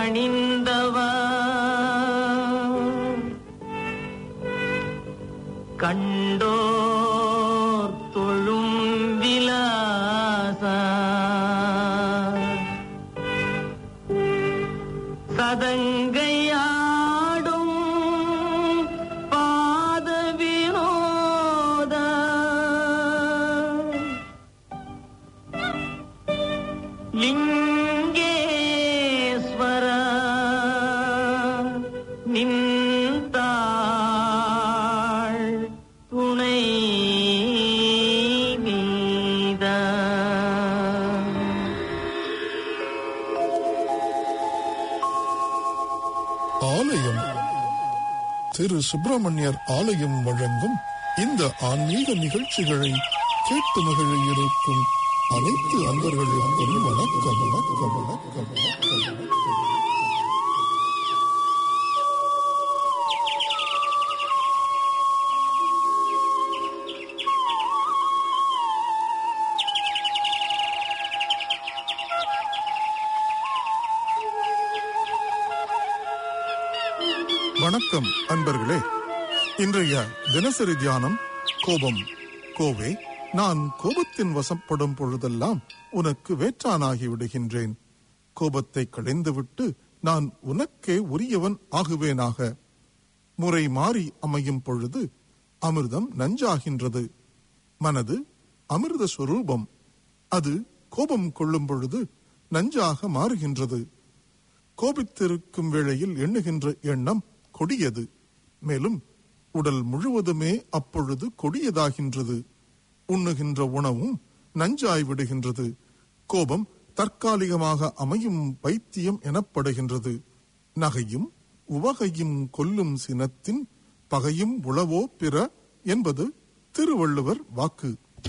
பணிந்தவா கண்டோர் தொழும் விலாசா சதங்கையாடும் பாத வினோத லிங்கேஸ்வர நின்றாள் துணை நீத ஆலயம் திரு சுப்பிரமணியர் ஆலயம் வழங்கும் இந்த ஆன்மீக நிகழ்ச்சிகளை கேட்டு மகிழ இருக்கும் அனைத்து அன்பர்களுக்கும் வணக்கம் வணக்கம் வணக்கம் வணக்கம் வணக்கம் அன்பர்களே இன்றைய தினசரி தியானம் கோபம் கோவே நான் கோபத்தின் வசப்படும் பொழுதெல்லாம் உனக்கு வேற்றானாகி விடுகின்றேன் கோபத்தை களைந்துவிட்டு நான் உனக்கே உரியவன் ஆகுவேனாக முறை மாறி அமையும் பொழுது அமிர்தம் நஞ்சாகின்றது மனது அமிர்த சொரூபம் அது கோபம் கொள்ளும் பொழுது நஞ்சாக மாறுகின்றது கோபித்திருக்கும் வேளையில் எண்ணுகின்ற எண்ணம் கொடியது மேலும் உடல் முழுவதுமே அப்பொழுது கொடியதாகின்றது உண்ணுகின்ற உணவும் நஞ்சாய் விடுகின்றது கோபம் தற்காலிகமாக அமையும் பைத்தியம் எனப்படுகின்றது நகையும் உவகையும் கொல்லும் சினத்தின் பகையும் உளவோ பிற என்பது திருவள்ளுவர் வாக்கு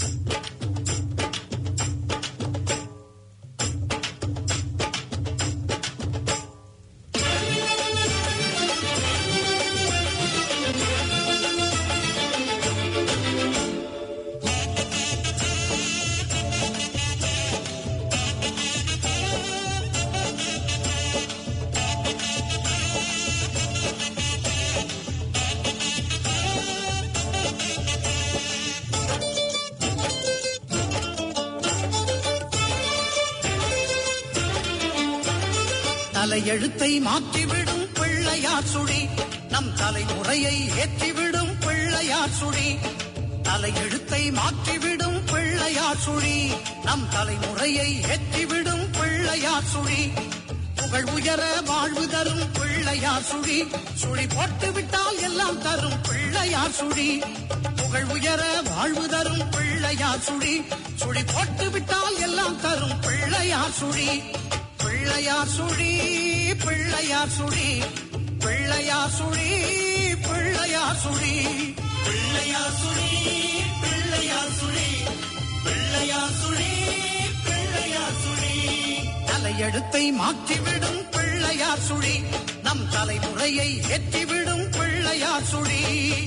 தலையெழுத்தை மாற்றிவிடும் பிள்ளையார் சுழி நம் தலைமுறையை ஏற்றிவிடும் பிள்ளையார் சுழி தலையெழுத்தை மாற்றிவிடும் பிள்ளையார் சுழி நம் தலைமுறையை ஏற்றிவிடும் பிள்ளையார் சுழி புகழ் உயர வாழ்வு தரும் பிள்ளையார் சுழி சுழி போட்டு விட்டால் எல்லாம் தரும் பிள்ளையார் சுழி புகழ் உயர வாழ்வு தரும் பிள்ளையார் சுழி சுழி போட்டு விட்டால் எல்லாம் தரும் பிள்ளையார் சுழி பிள்ளையார் சுழி பிள்ளையார் சுழி பிள்ளையார் சுழி பிள்ளையார் சுழி பிள்ளையார் சுழி பிள்ளையார் சுழி பிள்ளையார் சுழி பிள்ளையார் சுழி தலையெழுத்தை மாற்றிவிடும் பிள்ளையார் சுழி நம் தலைமுறையை ஏற்றிவிடும் பிள்ளையார் சுழி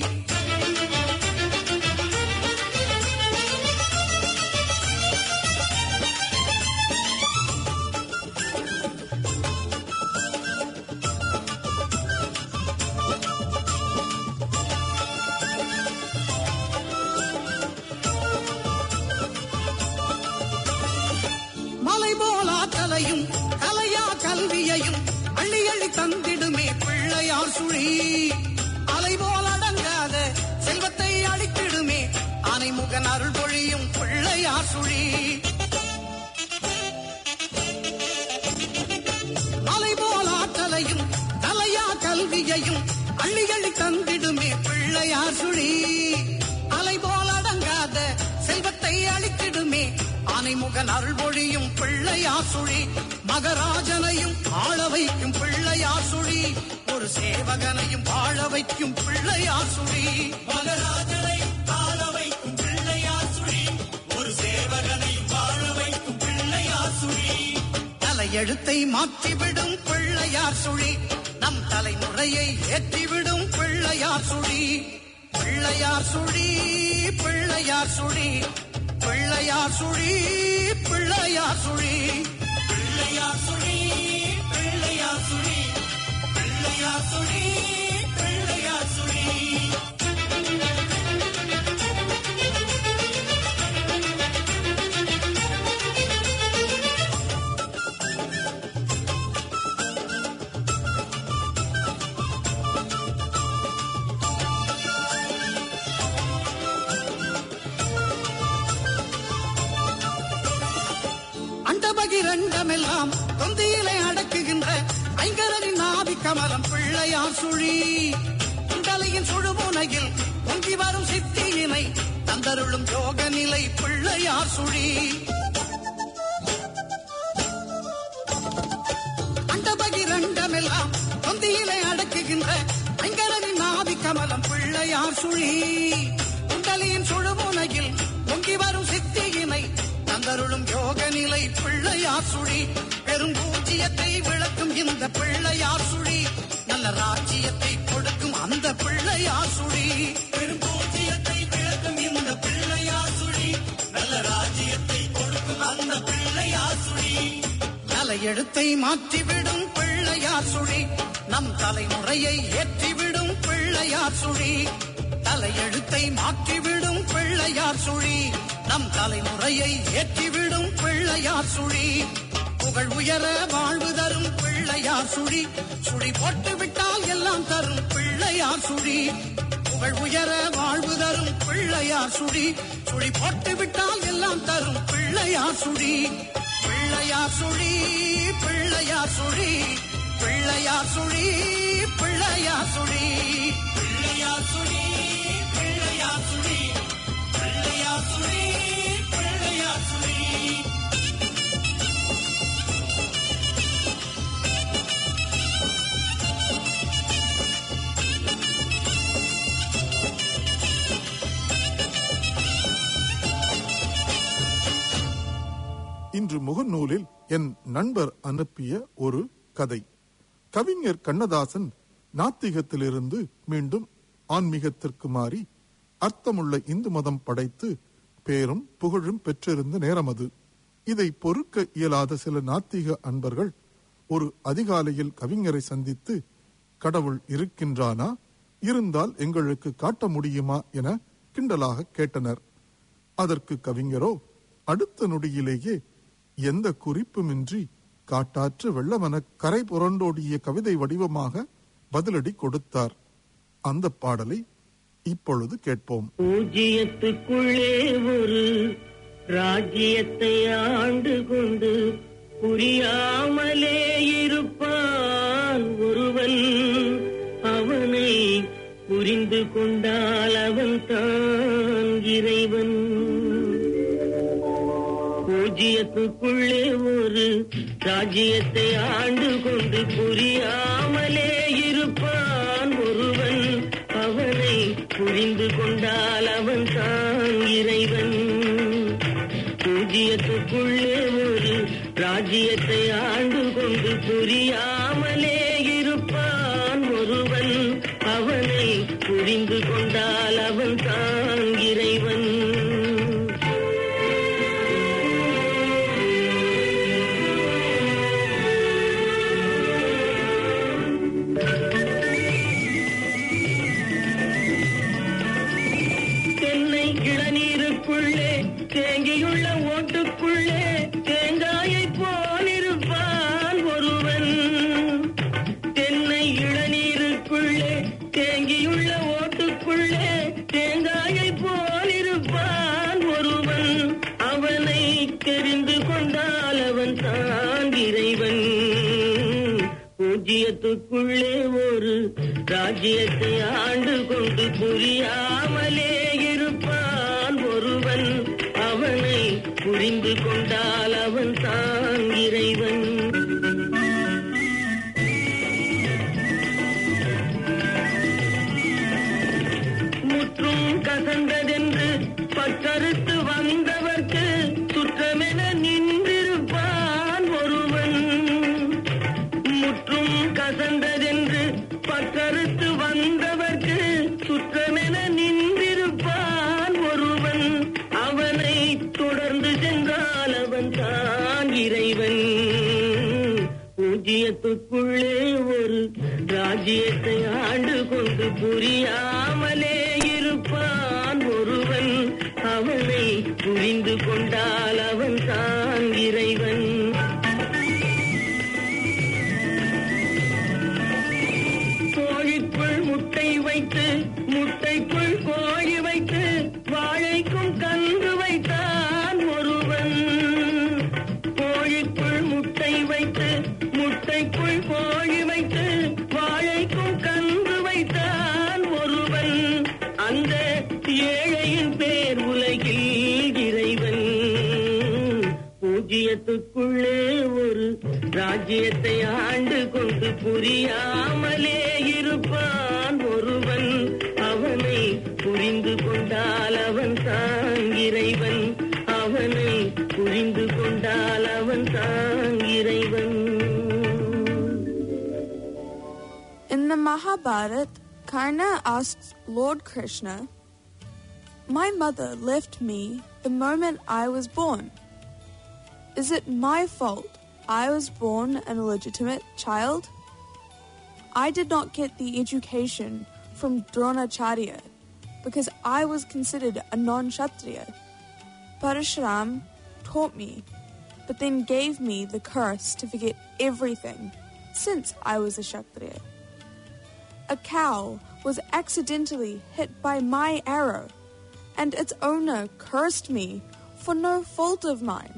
மலை போலா கலையும் கலையா கல்வியையும் அள்ளி அள்ளி தந்திடுமே பிள்ளையார் சுழி அலை போல் அடங்காத செல்வத்தை அளித்திடுமே ஆனைமுகன் அருள் பொழியும் பிள்ளையார் சுழி மலை போல் ஆற்றலையும் கலையா கல்வியையும் அள்ளி அள்ளி தந்திடுமே பிள்ளையார் சுழி அலை போல் அடங்காத செல்வத்தை அளித்திடுமே ஆனைமுகன் அருள் பொழியும் பிள்ளையார் சுழி மகராஜனையும் ஆள வைக்கும் பிள்ளையார் சுழி ஒரு சேவகனையும் வாழ வைக்கும் பிள்ளையார் சுழி மகராஜனையும் ஆள வைக்கும் பிள்ளையார் சுழி ஒரு சேவகனையும் வாழ வைக்கும் பிள்ளையார் சுழி தலையெழுத்தை மாற்றிவிடும் பிள்ளையார் சுழி நம் தலைமுறையை ஏற்றிவிடும் பிள்ளையார் சுழி பிள்ளையார் சுழி பிள்ளையார் சுழி பிள்ளையார் சுழி பிள்ளையார் சுழி பிள்ளையார் சுழி பிள்ளையார் சுழி கமலம் பிள்ளையார் சுழி குண்டலையின் சுழுமுனையில் பொங்கி வரும் சித்தியினை தந்தருளும் யோக நிலை பிள்ளையார் சுழி அண்டபகிரண்டமெல்லாம் தொந்தியிலே அடக்குகின்ற ஐங்கரனின் ஆதி கமலம் பிள்ளையார் சுழி குண்டலியின் சுழுமுனையில் பொங்கி வரும் சித்தியினை தந்தருளும் யோக நிலை பிள்ளையார் சுழி பெரும் பூஜ்ஜியத்தை விளக்கும் இந்த பிள்ளையார் சுழி நல்ல ராஜ்ஜியத்தை கொடுக்கும் அந்த பிள்ளையார் சுழி பெரும் பூஜ்ஜியத்தை விளக்கும் இந்த பிள்ளையார் சுழி நல்ல ராஜ்ஜியத்தை கொடுக்கும் அந்த பிள்ளையார் சுழி தலையெழுத்தை மாற்றிவிடும் பிள்ளையார் சுழி நம் தலைமுறையை ஏற்றிவிடும் பிள்ளையார் சுழி தலையெழுத்தை மாற்றிவிடும் பிள்ளையார் சுழி நம் தலைமுறையை ஏற்றிவிடும் பிள்ளையார் சுழி புகழ் உயர வாழ்வு தரும் பிள்ளையார் சுழி சுழி போட்டு விட்டால் எல்லாம் தரும் பிள்ளையார் சுழி புகழ் உயர வாழ்வு தரும் பிள்ளையார் சுழி சுழி போட்டு விட்டால் எல்லாம் தரும் பிள்ளையார் சுழி பிள்ளையார் சுழி பிள்ளையார் சுழி பிள்ளையார் சுழி பிள்ளையார் சுழி பிள்ளையார் சுழி பிள்ளையார் சுழி பிள்ளையார் சுழி பிள்ளையார் சுழி இன்று முகநூலில் என் நண்பர் அனுப்பிய ஒரு கதை கவிஞர் கண்ணதாசன் நாத்திகத்திலிருந்து மீண்டும் ஆன்மீகத்திற்கு மாறி அர்த்தமுள்ள இந்து மதம் படைத்து பேரும் புகழும் பெற்றிருந்த நேரம் அது இதை பொறுக்க இயலாத சில நாத்திக அன்பர்கள் ஒரு அதிகாலையில் கவிஞரை சந்தித்து கடவுள் இருக்கின்றானா இருந்தால் எங்களுக்கு காட்ட முடியுமா என கிண்டலாக கேட்டனர் அதற்கு கவிஞரோ அடுத்த நொடியிலேயே எந்த குறிப்புமின்றி காட்டாற்று வெள்ளமென கரை புரண்டோடிய கவிதை வடிவமாக பதிலடி கொடுத்தார் அந்த பாடலை இப்பொழுது கேட்போம் பூஜ்ஜியத்துக்குள்ளே ஒரு ராஜ்யத்தை ஆண்டு கொண்டு புரியாமலே இருப்பான் ஒருவன் அவனை புரிந்து கொண்டால் அவன் தான் இறைவன் பூஜ்ஜியத்துக்குள்ளே ஒரு ராஜ்யத்தை ஆண்டு கொண்டு புரியாமலே இருப்பான் ஒருவன் அவனை புரிந்து கொண்டால் அவன் தான் இறைவன் பூஜ்ஜியத்துக்குள்ளே ஒரு ராஜ்யத்தை ஆண்டு கொண்டு புரியாமலே இருப்பான் ஒருவன் அவனை புரிந்து கொண்டால் அவன் தான் இறைவன் தென்னை இளநீருக்குள்ளே தேங்கியுள்ள ஓட்டுக்குள்ளே தேங்காயை போலிருப்பான் ஒருவன் தென்னை இளநீருக்குள்ளே தேங்கியுள்ள ஓட்டுக்குள்ளே தேங்காயை போலிருப்பான் ஒருவன் அவனை தெரிந்து கொண்டால் அவன் தான் இறைவன் பூஜ்ஜியத்துக்குள்ளே ஒரு ராஜ்யத்தை ஆண்டு கொண்டு புரியாமலே இருப்பான் ஒருவன் அவனை புரிந்து கொண்டால் அவன் தான் இறைவன் முற்றும் கசந்ததென்று பக்கருத்து வந்தவர்க்கு சுற்றமென நின்றிருப்பான் ஒருவன் முற்றும் கசந்ததென்று பக்கருத்து வந்தவர்க்கு சுற்றமென நின்றிருப்பான் ஒருவன் அவனை தொடர்ந்து சென்றால் அவன் தான் இறைவன் பூஜ்ஜியத்துக்குள்ளே ஒரு ராஜ்யத்தை ஆண்டு கொண்டு புரியாமலே இருப்பான் ஒருவன் அவனை புரிந்து கொண்டால் அவன் தான் இறைவன் கோழிக்குள் முட்டை வைத்து முட்டைக்குள் கோழி வைத்து வாழைக்கும் கன்று வைத்தான் ஒருவன் கோழிக்குள் முட்டை வைத்து முட்டைக்குள் கோழி வைத்து வா ராஜ்யத்தை ஆண்டு கொண்டு புரியாமலே இருப்பான் ஒருவன் அவனை புரிந்து கொண்டால் அவன் தான் இறைவன் அவனை புரிந்து கொண்டால் அவன் தான் இறைவன் In the Mahabharat, Karna asks Lord Krishna, My mother left me the moment I was born. Is it my fault I was born an illegitimate child? I did not get the education from Dronacharya because I was considered a non Kshatriya. Parashuram taught me, but then gave me the curse to forget everything since I was a Kshatriya. A cow was accidentally hit by my arrow, and its owner cursed me for no fault of mine.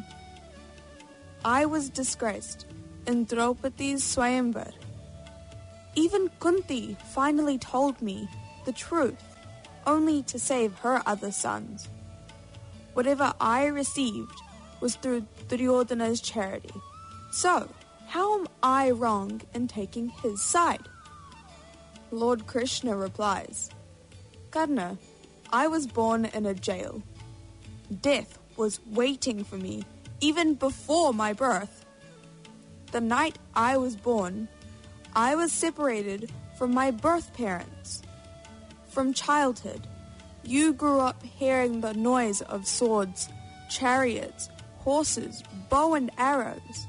I was disgraced in Draupadi's Swayamvar. Even Kunti finally told me the truth, only to save her other sons. Whatever I received was through Duryodhana's charity. So, how am I wrong in taking his side? Lord Krishna replies, Karna, I was born in a jail. Death was waiting for me even before my birth. The night I was born, I was separated from my birth parents. From childhood, you grew up hearing the noise of swords, chariots, horses, bow and arrows.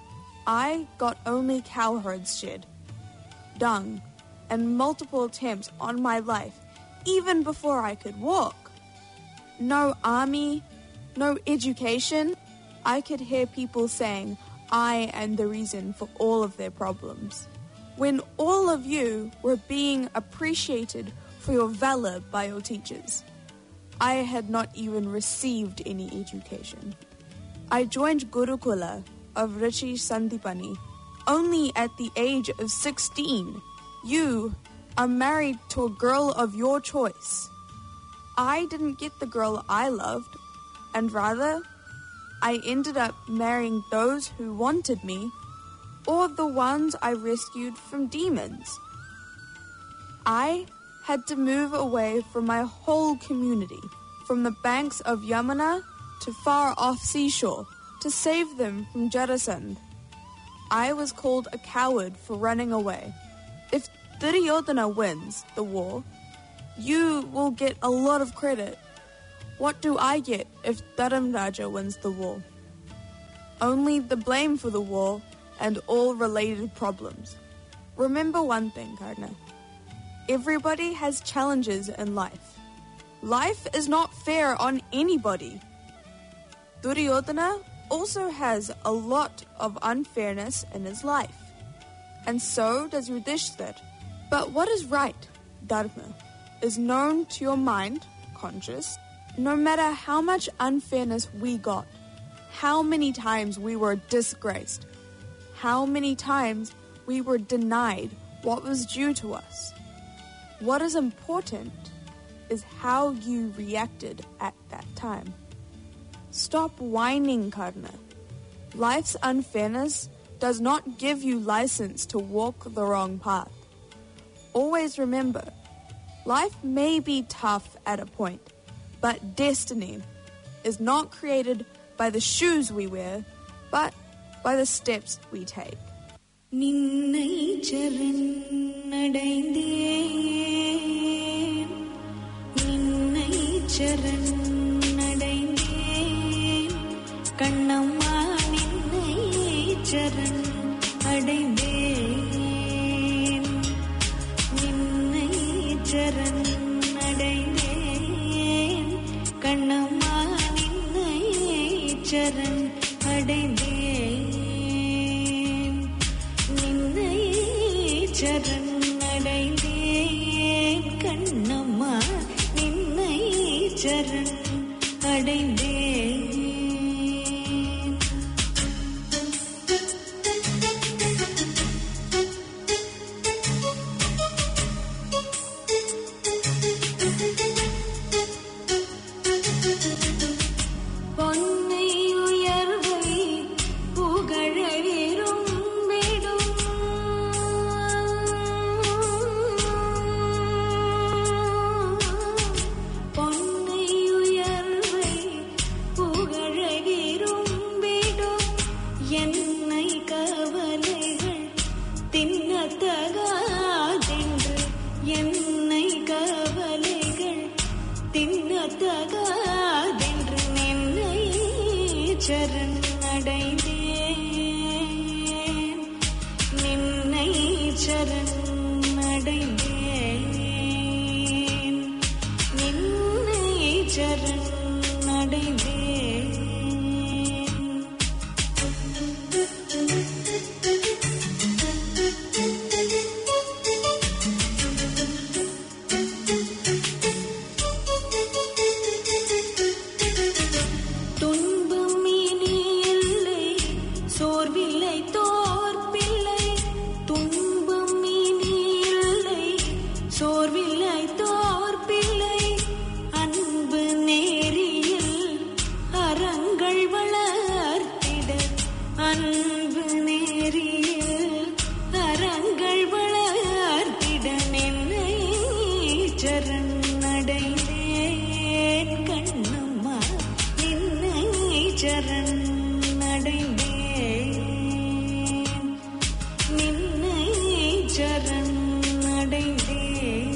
I got only cowherd's shed, dung, and multiple attempts on my life even before I could walk. No army, no education. I could hear people saying I am the reason for all of their problems. When all of you were being appreciated for your valor by your teachers, I had not even received any education. I joined Gurukula of Rishi Sandipani only at the age of 16. You are married to a girl of your choice. I didn't get the girl I loved, and rather, I ended up marrying those who wanted me or the ones I rescued from demons. I had to move away from my whole community, from the banks of Yamuna to far off seashore, to save them from Jarasandh. I was called a coward for running away. If Duryodhana wins the war, you will get a lot of credit. What do I get if Dharamraja wins the war? Only the blame for the war and all related problems. Remember one thing, Karna. Everybody has challenges in life. Life is not fair on anybody. Duryodhana also has a lot of unfairness in his life. And so does Yudhishthir. But what is right, Dharma, is known to your mind, conscious, no matter how much unfairness we got, how many times we were disgraced, how many times we were denied what was due to us. What is important is how you reacted at that time. Stop whining, Karna. Life's unfairness does not give you license to walk the wrong path. Always remember, life may be tough at a point, but destiny is not created by the shoes we wear, but by the steps we take. நின்னை சரணடைந்தேன் நின்னை சரணடைந்தேன் கண்ணம்மா நின்னை சரண் அடைந்தேன் நின்னை சரண் அடைந்தேன் கண்ணம்மா நின்னை சரண் அடைந்தேன் நின்னை சரணடைந்தேன் கண்ணம்மா நின்னை சரண் அடைந்தேன் பொன்னை உயர்வை புகழ சரணடைந்தேன் நின்னை சரணடைந்தேன் துன்பம் இனி இல்லை சோர்வில்லை தோற்பில்லை துன்பம் இனி இல்லை சோர்வில்லை தோற்பில்லை அன்பு நேரியில் அறங்கள் வளர்த்திட அன்பு நேரியில் அறங்கள் வளர்த்திட நின்னை சரணடைந்தேன் கண்ணம்மா நின்னை சரணடைந்தேன் நின்னை சரணடைந்தேன்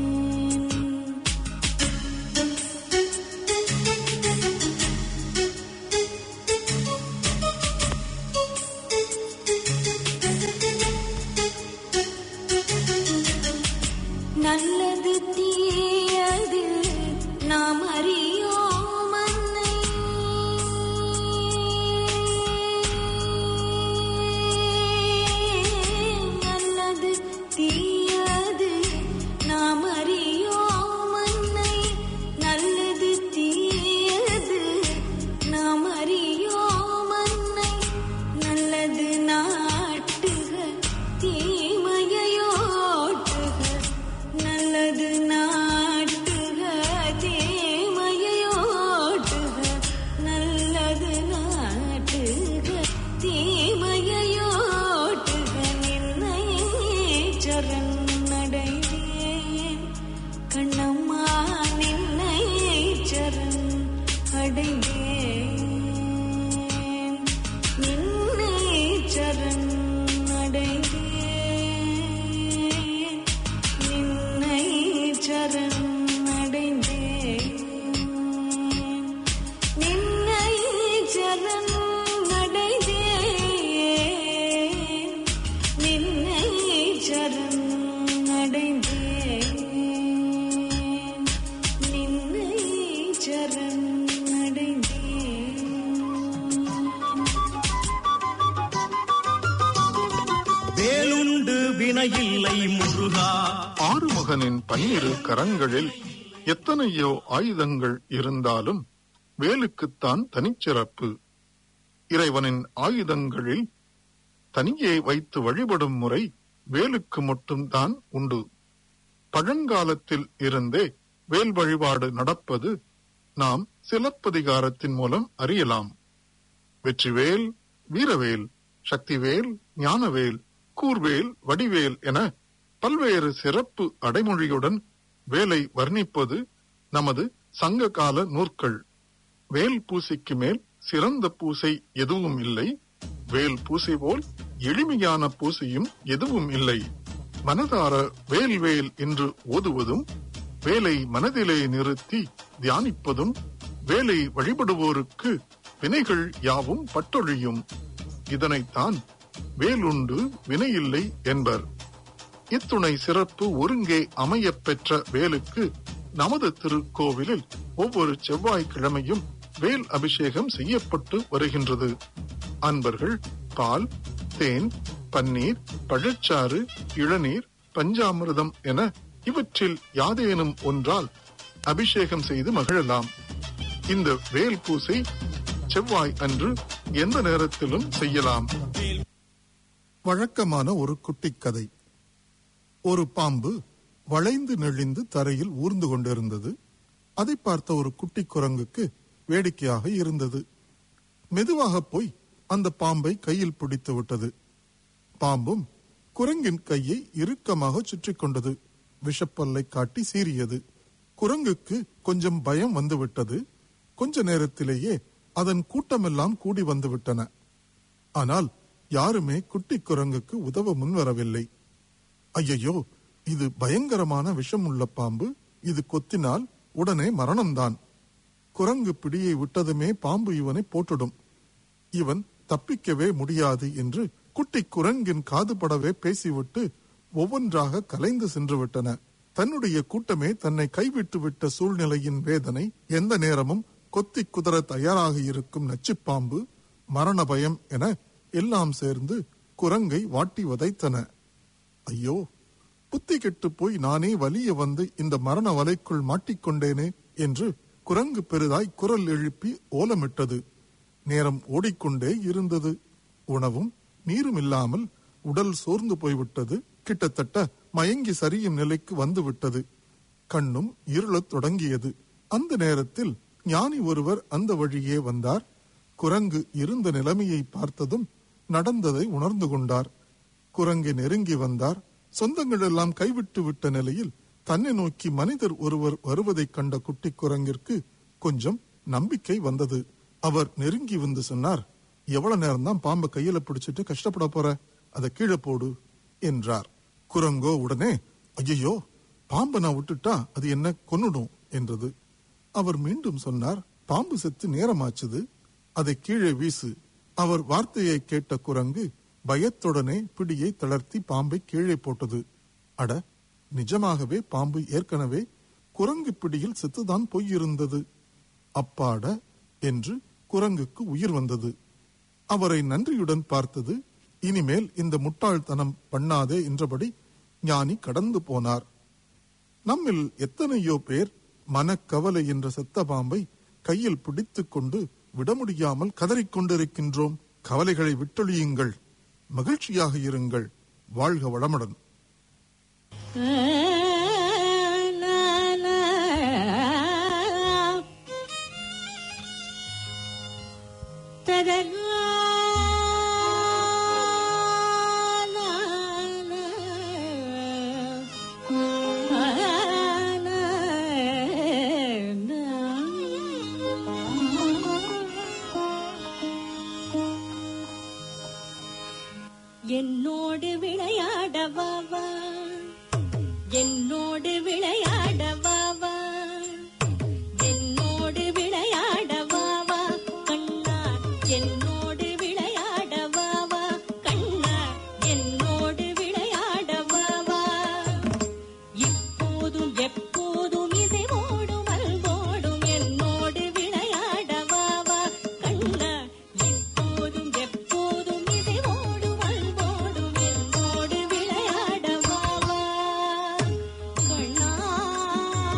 நல்லது தீயது நாம் அறியோம் அன்னை நல்லது தீயது நாம் அறியோம் அன்னை நல்லது தீயது நாம் அறியோம் அன்னை நல்லது நாட்டுக தீமையோட்டுக நல்லது நாட்டுக தீமையோட்டுக நல்லது நாட்டுக தீமையோட்டுக நின்னை சரணடைந்தேன் கண்ணம்மா நின்னை சரண் அடைந்தேன் நின்னை சரண் அடைந்தேன் நின்னை சரண் அடைந்தேன் நின்னை சரண் அடைந்தேன் நின்னை சரண் அடைந்தேன் நின்னை சரண் அடைந்தேன் வேலுண்டு வினையில்லை முருகா ஆறுமுகனின் பன்னிரு கரங்களில் எத்தனையோ ஆயுதங்கள் இருந்தாலும் வேலுக்குத்தான் தனிச்சிறப்பு இறைவனின் ஆயுதங்களில் தனியே வைத்து வழிபடும் முறை வேலுக்கு மட்டும்தான் உண்டு பழங்காலத்தில் இருந்தே வேல் வழிபாடு நடப்பது நாம் சிலப்பதிகாரத்தின் மூலம் அறியலாம் வெற்றிவேல் வீரவேல் சக்திவேல் ஞானவேல் கூர்வேல் வடிவேல் என பல்வேறு சிறப்பு அடைமொழியுடன் வேலை வர்ணிப்பது நமது சங்க கால நூற்கள் வேல் பூசைக்கு மேல் சிறந்த பூசை எதுவும் இல்லை வேல் பூசை போல் எளிமையான பூசையும் எதுவும் இல்லை மனதார வேல் வேல் என்று ஓதுவதும் வேலை மனதிலே நிறுத்தி தியானிப்பதும் வேலை வழிபடுவோருக்கு வினைகள் யாவும் பட்டொழியும் இதனைத்தான் வேலுண்டு வினையில்லை என்பர் இத்துணை சிறப்பு ஒருங்கே அமையப் பெற்ற வேலுக்கு நமது திருக்கோவிலில் ஒவ்வொரு செவ்வாய்க்கிழமையும் வேல் அபிஷேகம் செய்யப்பட்டு வருகின்றது அன்பர்கள் பால் தேன் பன்னீர் பழச்சாறு இளநீர் பஞ்சாமிர்தம் என இவற்றில் யாதேனும் ஒன்றால் அபிஷேகம் செய்து மகிழலாம் இந்த வேல் பூசை செவ்வாய் அன்று எந்த நேரத்திலும் செய்யலாம் வழக்கமான ஒரு குட்டிக் கதை ஒரு பாம்பு வளைந்து நெளிந்து தரையில் ஊர்ந்து கொண்டிருந்தது அதை பார்த்த ஒரு குட்டி குரங்குக்கு வேடிக்கையாக இருந்தது மெதுவாக போய் அந்த பாம்பை கையில் பிடித்து விட்டது பாம்பும் குரங்கின் கையை இறுக்கமாக சுற்றி கொண்டது விஷப்பல்லை காட்டி சீறியது குரங்குக்கு கொஞ்சம் பயம் வந்துவிட்டது கொஞ்ச நேரத்திலேயே அதன் கூட்டமெல்லாம் கூடி வந்து விட்டன ஆனால் யாருமே குட்டி குரங்குக்கு உதவ முன்வரவில்லை ஐயையோ இது பயங்கரமான விஷம் உள்ள பாம்பு இது கொத்தினால் உடனே மரணம்தான் குரங்கு பிடியை விட்டதுமே பாம்பு இவனை போட்டுடும் இவன் தப்பிக்கவே முடியாது என்று குட்டி குரங்கின் காதுபடவே பேசிவிட்டு ஒவ்வொன்றாக கலைந்து சென்று விட்டன தன்னுடைய கூட்டமே தன்னை கைவிட்டு விட்ட சூழ்நிலையின் வேதனை எந்த நேரமும் கொத்தி குதற தயாராக இருக்கும் நச்சுப்பாம்பு மரண பயம் என எல்லாம் சேர்ந்து குரங்கை வாட்டி வதைத்தன ஐயோ புத்தி கெட்டு போய் நானே வலிய வந்து இந்த மரண வலைக்குள் மாட்டிக்கொண்டேனே என்று குரங்கு பெரிதாய் குரல் எழுப்பி ஓலமிட்டது நேரம் ஓடிக்கொண்டே இருந்தது உணவும் நீரும் இல்லாமல் உடல் சோர்ந்து போய்விட்டது கிட்டத்தட்ட மயங்கி சரியும் நிலைக்கு வந்து விட்டது கண்ணும் இருளத் தொடங்கியது அந்த நேரத்தில் ஞானி ஒருவர் அந்த வழியே வந்தார் குரங்கு இருந்த நிலைமையை பார்த்ததும் நடந்ததை உணர்ந்து கொண்டார் குரங்கை நெருங்கி வந்தார் சொந்தங்கள் எல்லாம் கைவிட்டு விட்ட நிலையில் தன்னை நோக்கி மனிதர் ஒருவர் வருவதைக் கண்ட குட்டி குரங்கிற்கு கொஞ்சம் நம்பிக்கை வந்தது அவர் நெருங்கி வந்து சொன்னார் எவ்வளவு நேரம் தான் பாம்பை கையில பிடிச்சிட்டு கஷ்டப்பட போற அதை கீழே போடு என்றார் குரங்கோ உடனே ஐயோ பாம்பை நான் விட்டுட்டா அது என்ன கொன்னுடும் என்றது அவர் மீண்டும் சொன்னார் பாம்பு செத்து நேரமாச்சுது அதை கீழே வீசு அவர் வார்த்தையை கேட்ட குரங்கு பயத்துடனே பிடியை தளர்த்தி பாம்பை கீழே போட்டது அட நிஜமாகவே பாம்பு ஏற்கனவே குரங்கு பிடியில் செத்துதான் போயிருந்தது அப்பாட என்று குரங்குக்கு உயிர் வந்தது அவரை நன்றியுடன் பார்த்தது இனிமேல் இந்த முட்டாள்தனம் பண்ணாதே என்றபடி ஞானி கடந்து போனார் நம்மில் எத்தனையோ பேர் மனக்கவலை என்ற செத்த பாம்பை கையில் பிடித்துக் கொண்டு விட முடியாமல் கதறிக் கொண்டிருக்கின்றோம் கவலைகளை விட்டொழியுங்கள் மகிழ்ச்சியாக இருங்கள் வாழ்க வளமுடன் என்னோடு விளையாடவாவா என்னோடு விளையாடவாவா என்னோடு விளையாடவாவா கண்ணா என்னோடு விளையாடவாவா கண்ணா என்னோடு விளையாடவாவா இப்போதும் எப்போதும் இசைவோடும் அல்வோடும் என்னோடு விளையாடவாவா கண்ணா இப்போதும் எப்போதும் இசைவோடும் அல்வோடும் என்னோடு விளையாடவாவா கண்ணா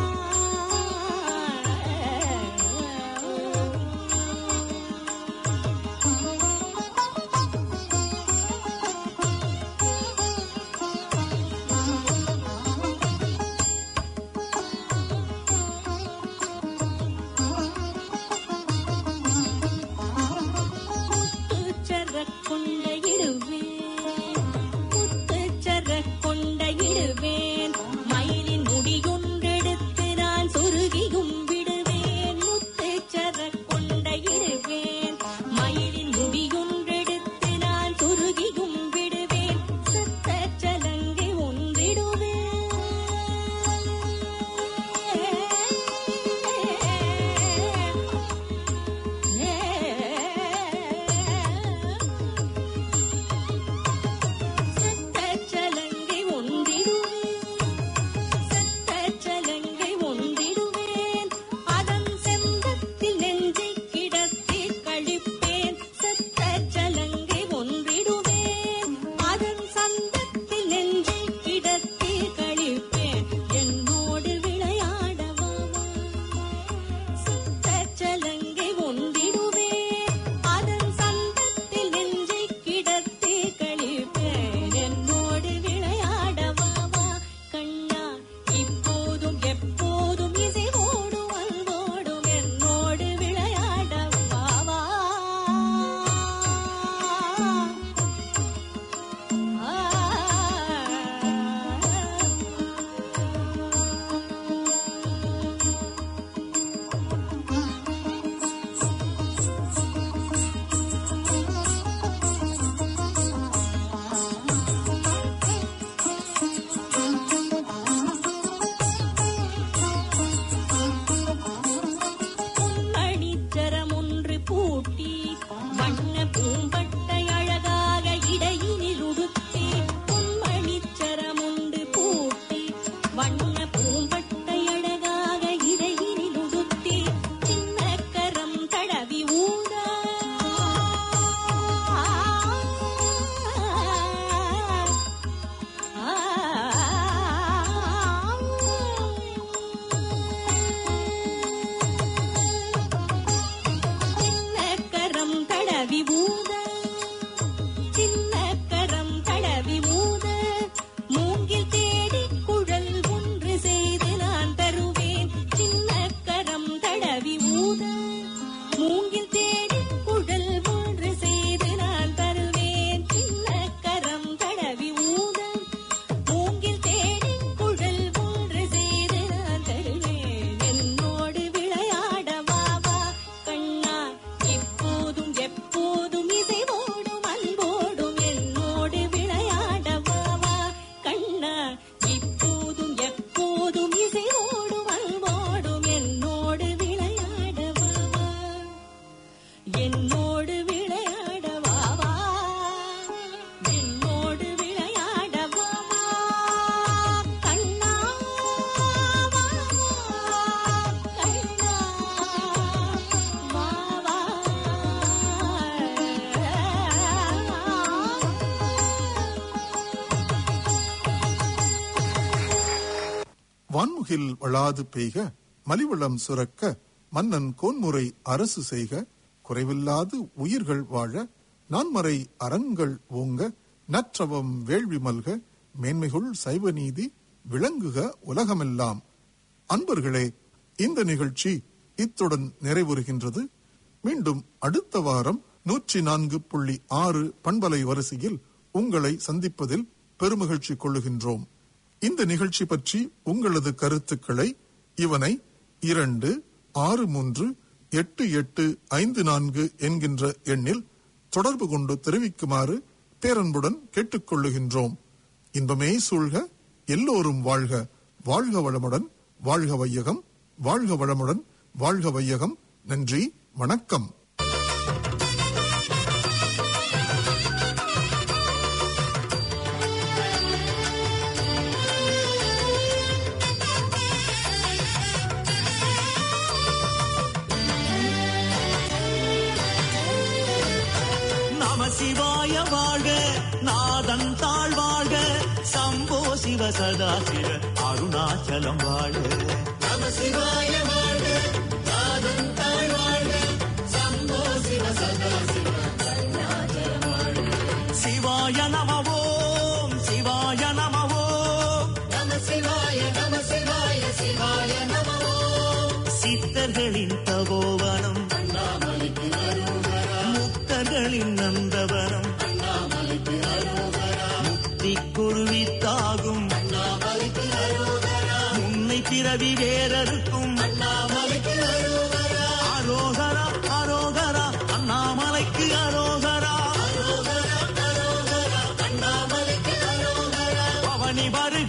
வான்முகில் வளாது பெய்க மலிவளம் சுரக்க மன்னன் கோன்முறை அரசு செய்க குறைவில்லாது உயிர்கள் வாழ நான்மறை அறங்கள் ஓங்க நற்றவம் வேள்வி மல்க மேன்மைகுள் சைவ நீதி விளங்குக உலகமெல்லாம் அன்பர்களே இந்த நிகழ்ச்சி இத்துடன் நிறைவுறுகின்றது மீண்டும் அடுத்த வாரம் நூற்றி நான்கு புள்ளி ஆறு பண்பலை வரிசையில் உங்களை சந்திப்பதில் பெருமகிழ்ச்சி கொள்ளுகின்றோம் இந்த நிகழ்ச்சி பற்றி உங்களது கருத்துக்களை இவனை இரண்டு ஆறு மூன்று எட்டு எட்டு ஐந்து நான்கு என்கின்ற எண்ணில் தொடர்பு கொண்டு தெரிவிக்குமாறு பேரன்புடன் கேட்டுக்கொள்ளுகின்றோம் இன்பமே சூழ்க எல்லோரும் வாழ்க வாழ்க வளமுடன் வாழ்க வையகம் வாழ்க வளமுடன் வாழ்க வையகம் நன்றி வணக்கம் நம சிவாய வாழ்க நாதன் தாழ் வாழ்க சம்போ சிவ சதா சிவ அருணாச்சலம் வாழ்க நம சிவாய வாழ்க நாதன் தாழ் வாழ்க சம்போ சிவ சதா சிவ சிவாய நம ஓம் சிவாய நம ஓம் நம சிவாய நம சிவாய சிவாய நம ஓம் சித்தர்களின் தபோவனம் முக்தர்களின் நந்தவனம் முக்தி குருவித்தாகும் முன்னை பிறவி வேறறுக்கும் அரோகரா அரோகரா அண்ணாமலைக்கு அரோகரா பவனி வருக